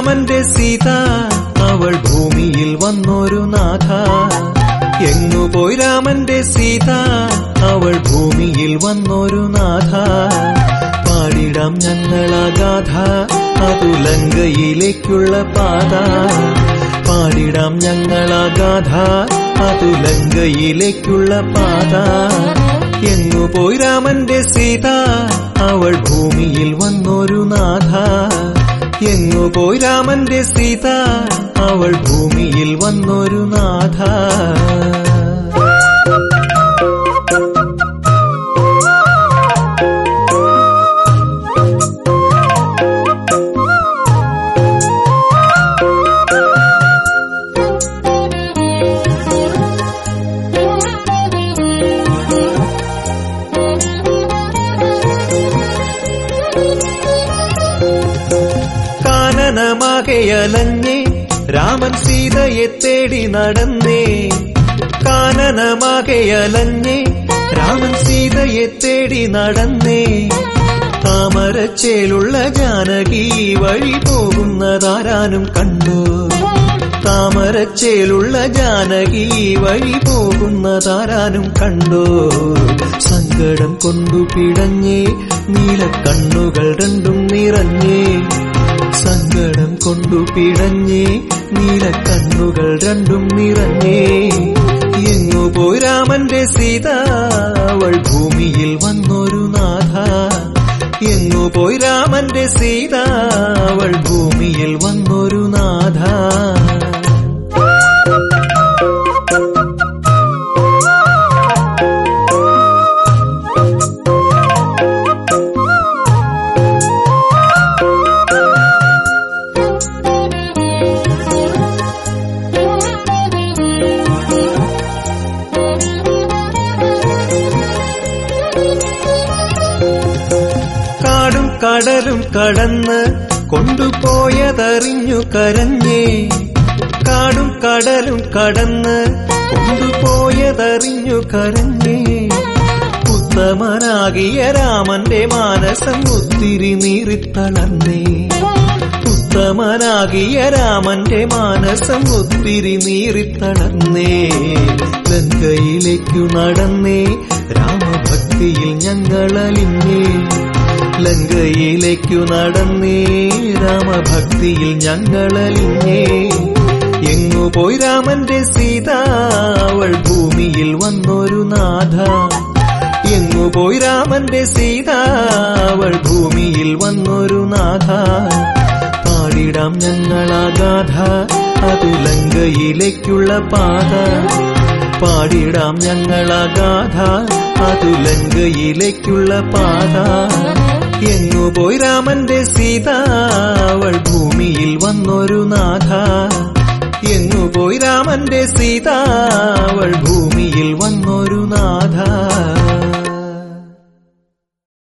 രാമന്റെ സീത അവൾ ഭൂമിയിൽ വന്നൊരു നാഥ എങ്ങു പോയി രാമന്റെ സീത അവൾ ഭൂമിയിൽ വന്നൊരു നാഥ പാടിടാം ഞങ്ങളാഗാഥ അതു ലങ്കയിലേക്കുള്ള പാത പാടിടാം ഞങ്ങളാഗാഥ അതു ലങ്കയിലേക്കുള്ള പാത എങ്ങു പോയി രാമന്റെ സീത അവൾ ഭൂമിയിൽ വന്നൊരു നാഥ എങ്ങു പോയി രാമന്റെ സീത അവൾ ഭൂമിയിൽ വന്നൊരു നാഥ കാനനമാകയലഞ്ഞേ രാമൻ സീതയെ തേടി നടന്നേ കാനനമാകയലഞ്ഞേ രാമൻ സീതയെ തേടി നടന്നേ താമരച്ചേലുള്ള ജാനകി വഴി പോകുന്നതാരാനും കണ്ടു താമരച്ചേലുള്ള ജാനകി വഴി പോകുന്നതാരാനും കണ്ടോ സങ്കടം കൊണ്ടു പിടഞ്ഞേ നീലക്കണ്ണുകൾ രണ്ടും നിറഞ്ഞേ സങ്കടം കൊണ്ടു പിടഞ്ഞേ നീലക്കണ്ണുകൾ രണ്ടും നിറഞ്ഞേ എങ്ങു പോയി രാമന്റെ സീത അവൾ ഭൂമിയിൽ വന്നൊരു നാഥ എങ്ങു പോയി രാമന്റെ സീത അവൾ ഭൂമിയിൽ വന്നൊരു നാഥ കാടും കടലും കടന്ന് കൊണ്ടുപോയതറിഞ്ഞു കരഞ്ഞേ കാടും കടലും കടന്ന് കൊണ്ടുപോയതറിഞ്ഞു കരഞ്ഞേ ഉത്തമനാകിയ രാമന്റെ മാനസം ഒത്തിരി നീറിത്തളർന്നേ ഉത്തമനാകിയ രാമന്റെ മാനസം ഒത്തിരി നീറിത്തളർന്നേ ലങ്കയിലേക്കു നടന്നേ രാമഭക്തിയിൽ ഞങ്ങളലിഞ്ഞേ ലങ്കയിലേക്കു നടന്നേ രാമഭക്തിയിൽ ഞങ്ങളലിഞ്ഞേ എങ്ങു പോയി രാമന്റെ സീത അവൾ ഭൂമിയിൽ വന്നൊരു നാഥ എങ്ങു പോയി രാമന്റെ സീത അവൾ ഭൂമിയിൽ വന്നൊരു നാഥ പാടിടാം ഞങ്ങളാഗാഥ അതു ലങ്കയിലേക്കുള്ള പാത പാടിടാം ഞങ്ങളാഗാഥ അതു ലങ്കയിലേക്കുള്ള പാത എങ്ങു പോയി രാമന്റെ സീത അവൾ ഭൂമിയിൽ വന്നൊരു നാഥ എങ്ങു പോയി രാമന്റെ സീത അവൾ ഭൂമിയിൽ വന്നൊരു നാഥ